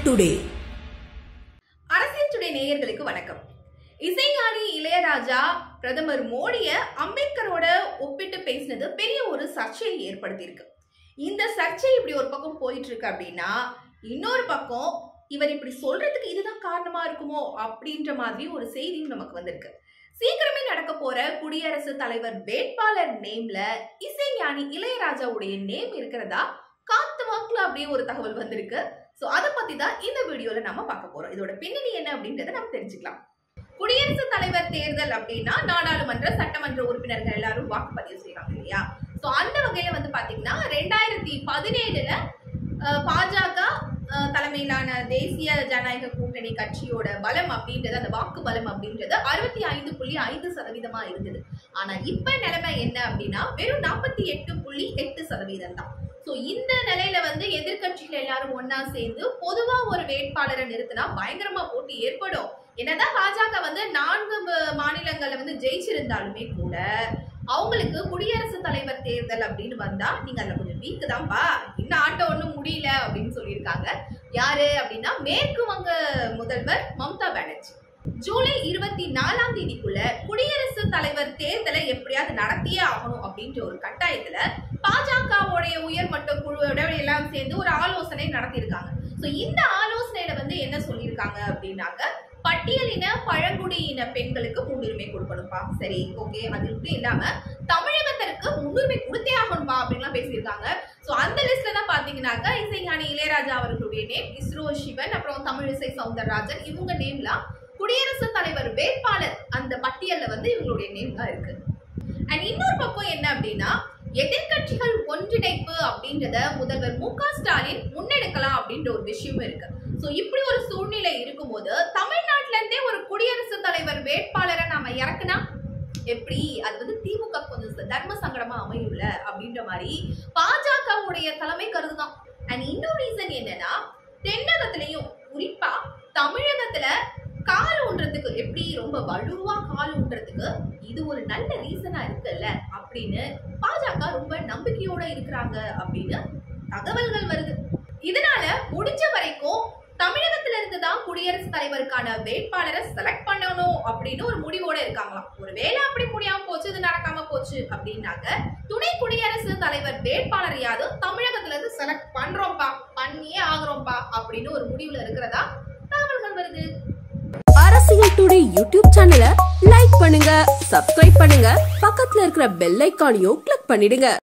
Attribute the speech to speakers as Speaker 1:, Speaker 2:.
Speaker 1: today
Speaker 2: அரசியல் today நேயர்களுக்கு வணக்கம் இசைஞானி இளையராஜா பிரதமர் மோடிய அம்பேத்கரோட ஒப்பிட்டு பேசினது பெரிய ஒரு சர்ச்சையை ஏற்படுத்தியிருக்கு இந்த சர்ச்சை இப்படி ஒரு பக்கம் போயிட்டு இருக்கு அப்படின்னா இன்னொரு பக்கம் இவர் இப்படி சொல்றதுக்கு இதுதான் காரணமா இருக்குமோ அப்படின்ற மாதிரி ஒரு செய்தியும் நமக்கு வந்திருக்கு சீக்கிரமே நடக்க போற குடியரசுத் தலைவர் வேட்பாளர் நேம்ல இசைஞானி இளையராஜாவுடைய நேம் இருக்கிறதா காத்து வாக்குல அப்படியே ஒரு தகவல் வந்திருக்கு சோ அதை பத்தி தான் இந்த வீடியோல நம்ம பார்க்க போறோம் இதோட பின்னணி என்ன அப்படின்றத நம்ம தெரிஞ்சுக்கலாம் குடியரசுத் தலைவர் தேர்தல் அப்படின்னா நாடாளுமன்ற சட்டமன்ற உறுப்பினர்கள் எல்லாரும் வாக்குப்பதிவு செய்யறாங்க இல்லையா சோ அந்த வகையில வந்து பாத்தீங்கன்னா ரெண்டாயிரத்தி பதினேழுல அஹ், பாஜக அஹ், தலைமையிலான தேசிய ஜனநாயக கூட்டணி கட்சியோட பலம் அப்படின்றது அந்த வாக்கு பலம் அப்படின்றது அறுபத்தி ஐந்து புள்ளி ஐந்து சதவீதமா இருந்தது ஆனா இப்ப நிலைமை என்ன அப்படின்னா வெறும் நாற்பத்தி எட்டு புள்ளி எட்டு சதவீதம் தான் சோ இந்த நிலையில வந்து எதிர்க்கட்சிகள் எல்லாரும் ஒண்ணா சேர்ந்து பொதுவா ஒரு வேட்பாளரை நிறுத்தினா பயங்கரமா போட்டி ஏற்படும் என்னதான் பாஜக வந்து நான்கு ம- மாநிலங்கள்ல வந்து ஜெயிச்சிருந்தாலுமே கூட அவங்களுக்கு குடியரசுத் தலைவர் தேர்தல் அப்படின்னு வந்தா நீங்க அதுல கொஞ்சம் வீக்கு தான்ப்பா இன்னும் ஆட்டம் ஒண்ணும் முடியல அப்படின்னு சொல்லியிருக்காங்க யாரு அப்படின்னா மேற்கு வங்க முதல்வர் மம்தா பானர்ஜி ஜூலை இருபத்தி நாலாம் தேதிக்குள்ள குடியரசுத் தலைவர் தேர்தலை எப்படியாவது நடத்தியே ஆகணும் அப்படின்ற ஒரு கட்டாயத்துல பாஜகவுடைய உயர்மட்ட குழுவோட எல்லாம் சேர்ந்து ஒரு ஆலோசனை நடத்தியிருக்காங்க ஸோ இந்த ஆலோசனையில வந்து என்ன சொல்லியிருக்காங்க அப்படின்னாக்க பட்டியலின பழங்குடியின பெண்களுக்கு முன்னுரிமை கொடுக்கணும்ப்பா சரி ஓகே அது மட்டும் இல்லாம தமிழகத்திற்கு முன்னுரிமை கொடுத்தே ஆகணும்பா அப்படின்லாம் பேசியிருக்காங்க ஸோ அந்த லிஸ்ட்ல தான் பாத்தீங்கன்னாக்க இசைஞானி இளையராஜா அவர்களுடைய நேம் இஸ்ரோ சிவன் அப்புறம் தமிழிசை சவுந்தரராஜன் இவங்க நேம்லாம் குடியரசுத் தலைவர் வேட்பாளர் அந்த பட்டியல்ல வந்து இவங்களுடைய நேம் தான் இருக்கு அண்ட் இன்னொரு பக்கம் என்ன அப்படின்னா எதிர்க்கட்சிகள் ஒன்றிணைப்பு அப்படின்றத முதல்வர் மு க ஸ்டாலின் முன்னெடுக்கலாம் அப்படின்ற ஒரு விஷயமும் இருக்கு சோ இப்படி ஒரு சூழ்நிலை இருக்கும்போது தமிழ்நாட்டுல இருந்தே ஒரு குடியரசுத் தலைவர் வேட்பாளரை நாம இறக்குனா எப்படி அது வந்து திமுக கொஞ்சம் ச- தர்ம சங்கடமா அமையும்ல அப்படின்ற மாதிரி பாஜகவுடைய தலைமை கருதுதான் அண்ட் இன்னொரு ரீசன் என்னன்னா தென்னகத்திலையும் குறிப்பா தமிழகத்துல கால் ஊன்றதுக்கு எப்படி ரொம்ப வலுவா கால் ஊன்றதுக்கு இது ஒரு நல்ல ரீசனா இருக்குல்ல அப்படின்னு பாஜக ரொம்ப நம்பிக்கையோட இருக்கிறாங்க அப்படின்னு தகவல்கள் வருது இதனால முடிஞ்ச வரைக்கும் தமிழகத்துல இருந்து தான் குடியரசுத் தலைவருக்கான வேட்பாளரை செலக்ட் பண்ணணும் அப்படின்னு ஒரு முடிவோட இருக்காங்களாம் ஒருவேளை அப்படி முடியாம போச்சு இது நடக்காம போச்சு அப்படின்னாக்க துணை குடியரசுத் தலைவர் வேட்பாளரையாவது தமிழகத்துல இருந்து செலக்ட் பண்றோம்ப்பா பண்ணியே ஆகுறோம்ப்பா அப்படின்னு ஒரு முடிவுல இருக்கிறதா தகவல்கள் வருது
Speaker 1: அரசியல் டுடே யூடியூப் சேனலை லைக் பண்ணுங்க சப்ஸ்கிரைப் பண்ணுங்க பக்கத்துல இருக்கிற பெல் ஐக்கானையும் கிளிக் பண்ணிடுங்க